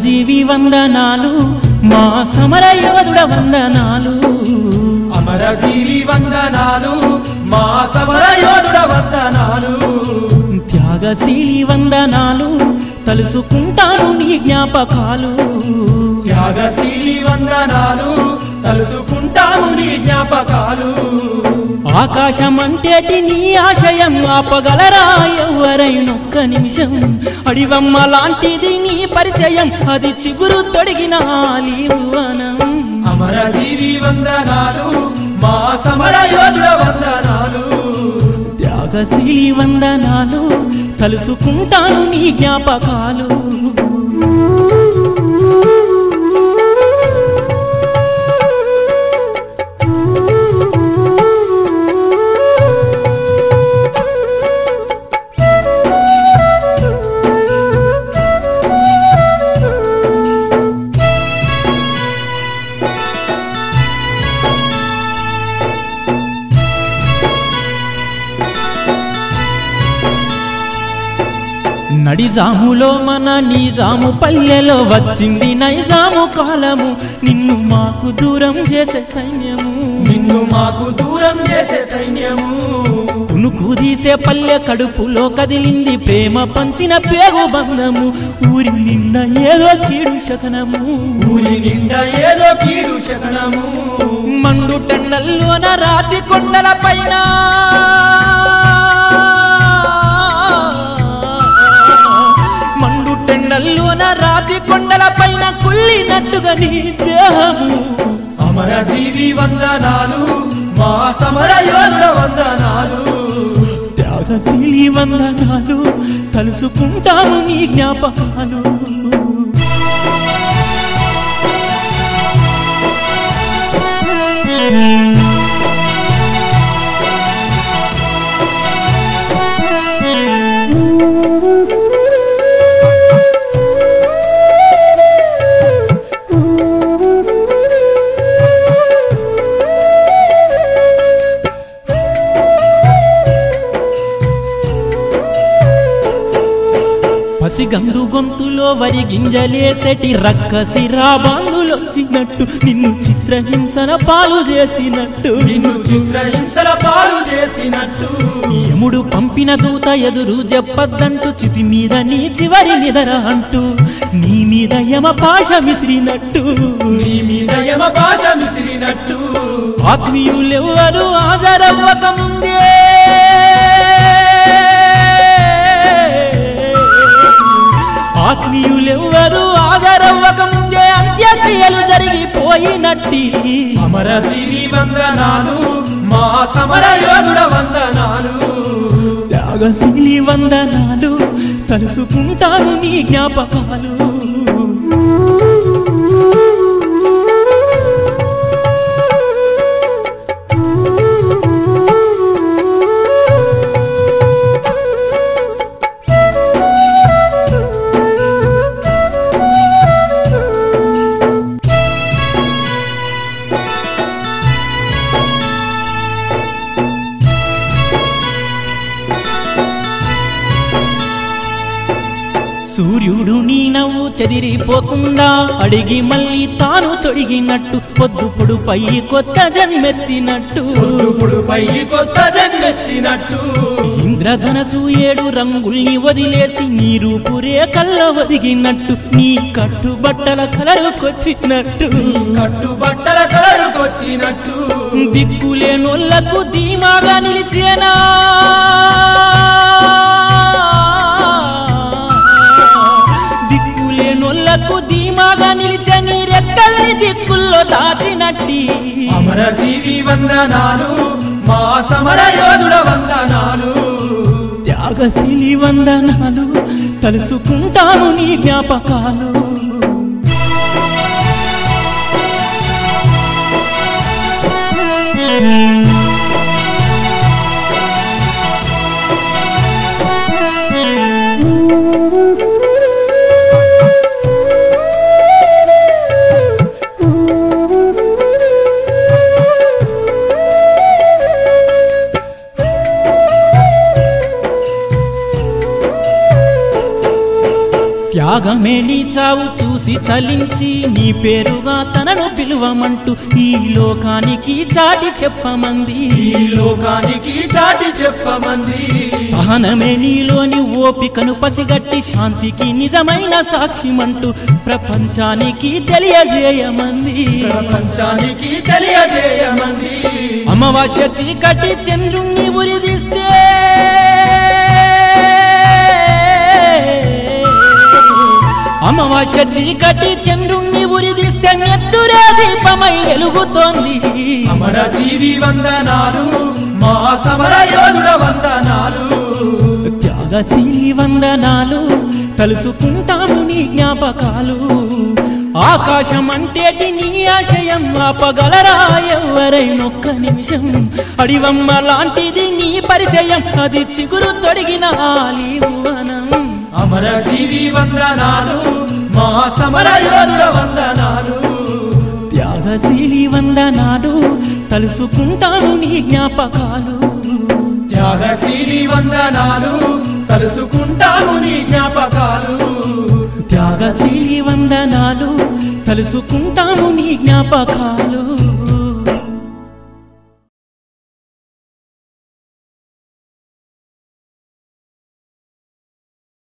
అమరజీవి వందనాలు మా సమర యోధుడ వందనాలు అమరజీవి వందనాలు మా సమర యోధుడ వందనాలు త్యాగశీలి వందనాలు తలుసుకుంటాను నీ జ్ఞాపకాలు త్యాగశీలి వందనాలు తలుసుకుంటాము నీ జ్ఞాపకాలు ఆకాశం అంటేటి నీ ఆశయం ఆపగలరా ఎవరైనొక్క నిమిషం అడివమ్మ లాంటిది నీ పరిచయం అది చిగురు తొడిగిన ఆలీవనం అమరజీవి వందనాలు మా సమర యోధుడ వందనాలు త్యాగశీలి వందనాలు తలుసుకుంటాను నీ జ్ఞాపకాలు నడిజాములో మన నిజాము పల్లెలో వచ్చింది నైజాము కాలము నిన్ను మాకు దూరం చేసే సైన్యము నిన్ను మాకు దూరం చేసే సైన్యము కునుకు తీసే పల్లె కడుపులో కదిలింది ప్రేమ పంచిన పేగు బంధము ఊరి నిండా ఏదో కీడు శకనము ఊరి నిండా ఏదో కీడు శకనము మండు టెండల్లోన రాతి కొండల పైన మండు టెండల్లోన రాతి కొండల పైన కుళ్ళినట్టుగా నీ దేహము అమరజీవి వందనాలు మా సమర యోధుడ వందనాలు త్యాగశీలి వందనాలు తలుసుకుంటాము నీ జ్ఞాపకాలు పసిగందు గొంతులో వరి గింజలేసటి రక్కసి రాబాంగులొచ్చినట్టు నిన్ను చిత్రహింసన పాలు చేసినట్టు నిన్ను చిత్రహింసల పాలు చేసినట్టు యముడు పంపిన దూత ఎదురు చెప్పద్దంటూ చితి మీద నీ చివరి నిదర అంటూ నీ మీద యమ పాశ విసిరినట్టు నీ మీద యమ భాష విసిరినట్టు ఆత్మీయులెవ్వరు హాజరవ్వక ముందే ఆత్మీయులెవ్వరు హాజరవ్వక ముందే అంత్యక్రియలు జరిగిపోయినట్టి అమరజీవి వందనాలు మా సమర యోధుడ వందనాలు త్యాగశీలి వందనాలు తలుసుకుంటాను నీ జ్ఞాపకాలు సూర్యుడు నీ నవ్వు చెదిరిపోకుండా అడిగి మళ్ళీ తాను తొడిగినట్టు పొద్దు పొడుపై కొత్త జన్మెత్తినట్టు ఇప్పుడు పై కొత్త జన్మెత్తినట్టు ఇంద్రధనసు ఏడు రంగుల్ని వదిలేసి నీ రూపు రేఖల్ల ఒదిగినట్టు నీ కట్టుబట్టల కలరుకొచ్చినట్టు కట్టుబట్టల కలరుకొచ్చినట్టు దిక్కులేనోళ్లకు ధీమాగా నిలిచేనా దిక్కులేనోళ్లకు ధీమాగా నిలిచే నీ రెక్కల్ని దిక్కుల్లో దాచినట్టి అమరజీవి వందనాలు మా సమర యోధుడ వందనాలు త్యాగశీలి వందనాలు తలుసుకుంటాను నీ జ్ఞాపకాలు త్యాగమేళి చావు చూసి చలించి నీ పేరుగా తనను పిలువమంటూ ఈ లోకానికి చాటి చెప్పమంది ఈ లోకానికి చాటి చెప్పమంది సహనమే నీలోని ఓపికను పసిగట్టి శాంతికి నిజమైన సాక్ష్యమంటూ ప్రపంచానికి తెలియజేయమంది ప్రపంచానికి తెలియజేయమంది అమావాస్య చీకటి చంద్రుణ్ణి ఉరిదిస్తే అమావాస్య చీకటి చంద్రుణ్ణి ఉరిదిస్తే నెత్తురే దీపమై వెలుగుతోంది అమర జీవి వందనాలు మా సమర యోధుడ వందనాలు త్యాగశీలి వందనాలు తలుసుకుంటాము నీ జ్ఞాపకాలు ఆకాశం అంటేటి నీ ఆశయం ఆపగలరా ఎవరైనొక్క నిమిషం అడివమ్మ లాంటిది నీ పరిచయం అది చిగురు తొడిగిన ఆలివనం అమర జీవి వందనాలు మా సమర యోధుడ వందనాలు త్యాగశీలి వందనాలు తలుసుకుంటాము నీ జ్ఞాపకాలు త్యాగశీలి వందనాలు తలుసుకుంటాము నీ జ్ఞాపకాలు త్యాగశీలి వందనాలు తలుసుకుంటాము నీ జ్ఞాపకాలు